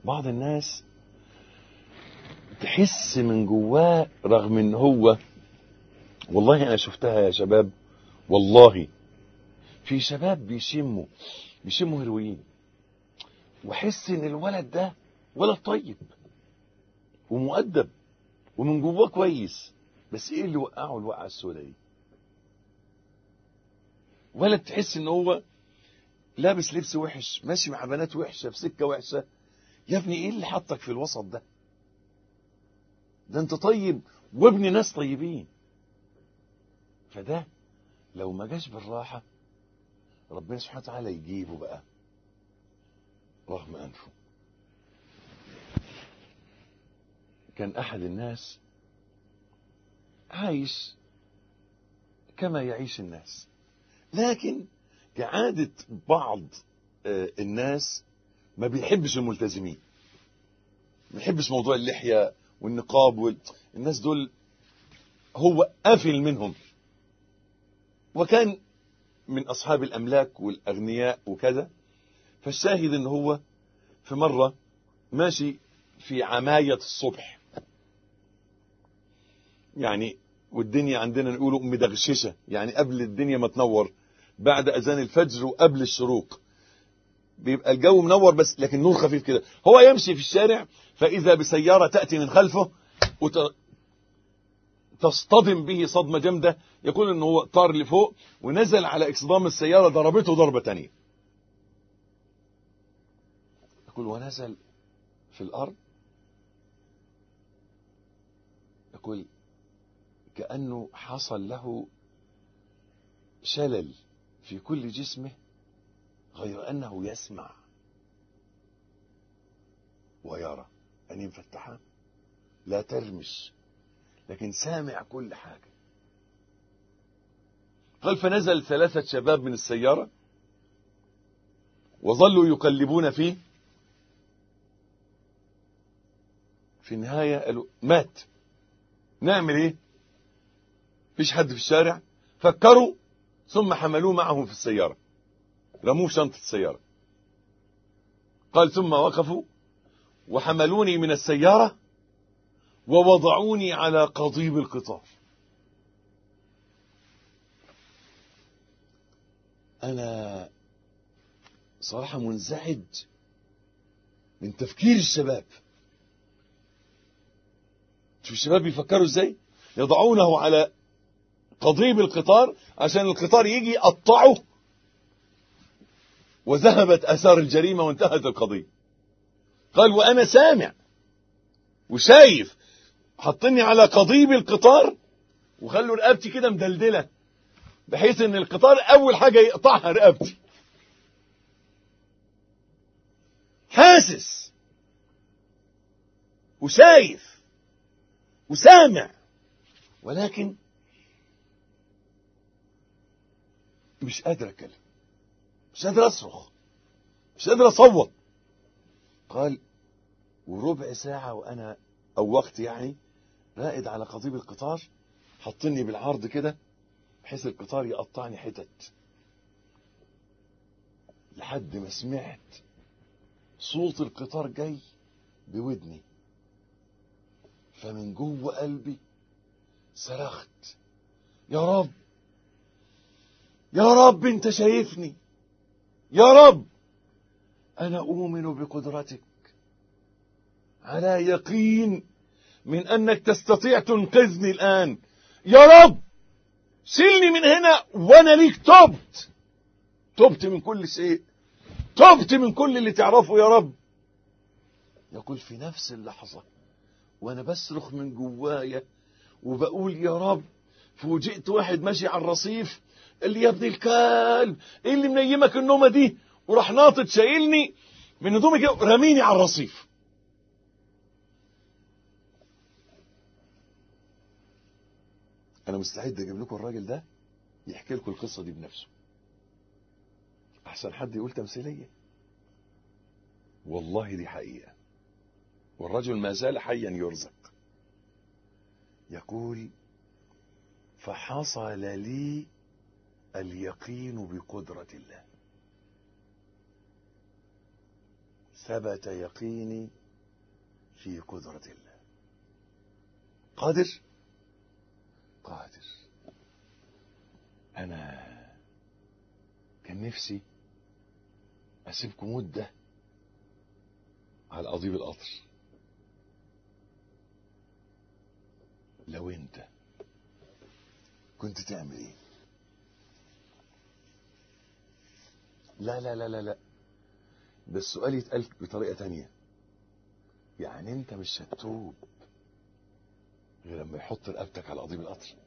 بعض الناس تحس من جواه رغم ان هو والله انا شفتها يا شباب والله في شباب بيشموا بيشموا هيروين واحس ان الولد ده ولد طيب ومؤدب ومن جواه كويس بس ايه اللي وقعه الوقعه السوداء دي ولد تحس ان هو لابس لبس وحش ماشي مع بنات وحشه في سكه وحشه يا ابني ايه اللي حطك في الوسط ده ده انت طيب وابن ناس طيبين فده لو ما جاش بالراحه ربنا سبحانه وتعالى يجيبه بقى رغم انفه كان احد الناس عايش كما يعيش الناس لكن كعادة بعض آه، الناس ما بيحبش الملتزمين ما بيحبش موضوع اللحية والنقاب وال... الناس دول هو قافل منهم وكان من أصحاب الأملاك والأغنياء وكذا فالشاهد ان هو في مرة ماشي في عماية الصبح يعني والدنيا عندنا نقوله مدغششة يعني قبل الدنيا ما تنور بعد أذان الفجر وقبل الشروق بيبقى الجو منور بس لكن نور خفيف كده هو يمشي في الشارع فإذا بسيارة تأتي من خلفه وت... تصطدم به صدمة جامدة يقول انه هو طار لفوق ونزل على اكسدام السيارة ضربته ضربة تانية يقول ونزل في الأرض يقول كأنه حصل له شلل في كل جسمه غير أنه يسمع ويرى أن مفتحة لا ترمش لكن سامع كل حاجة قال فنزل ثلاثة شباب من السيارة وظلوا يقلبون فيه في النهاية قالوا مات نعمل ايه فيش حد في الشارع فكروا ثم حملوه معهم في السيارة رموه في شنطة السيارة قال ثم وقفوا وحملوني من السيارة ووضعوني على قضيب القطار أنا صراحة منزعج من تفكير الشباب شوف الشباب بيفكروا ازاي يضعونه على قضيب القطار عشان القطار يجي يقطعه وذهبت اثار الجريمه وانتهت القضيه قال وانا سامع وشايف حطني على قضيب القطار وخلوا رقبتي كده مدلدله بحيث ان القطار اول حاجه يقطعها رقبتي حاسس وشايف وسامع ولكن مش قادر اتكلم مش قادر اصرخ مش قادر اصوت قال وربع ساعة وانا او وقت يعني رائد على قضيب القطار حطني بالعرض كده بحيث القطار يقطعني حتت لحد ما سمعت صوت القطار جاي بودني فمن جوه قلبي صرخت يا رب يا رب انت شايفني يا رب انا اؤمن بقدرتك على يقين من انك تستطيع تنقذني الان يا رب شيلني من هنا وانا ليك تبت تبت من كل شيء تبت من كل اللي تعرفه يا رب يقول في نفس اللحظة وانا بصرخ من جوايا وبقول يا رب فوجئت واحد ماشي على الرصيف قال لي يا ابن الكلب ايه اللي منيمك النومه دي وراح ناطط شايلني من هدومي كده رميني على الرصيف انا مستعد اجيب لكم الراجل ده يحكي لكم القصه دي بنفسه احسن حد يقول تمثيليه والله دي حقيقه والرجل ما زال حيا يرزق يقول فحصل لي اليقين بقدرة الله ثبت يقيني في قدرة الله قادر قادر أنا كان نفسي أسيبكم مدة على قضيب القطر لو أنت كنت تعمل إيه لا لا لا لا لا ده السؤال يتقال بطريقة تانية يعني انت مش هتتوب غير لما يحط رقبتك على قضيب القطر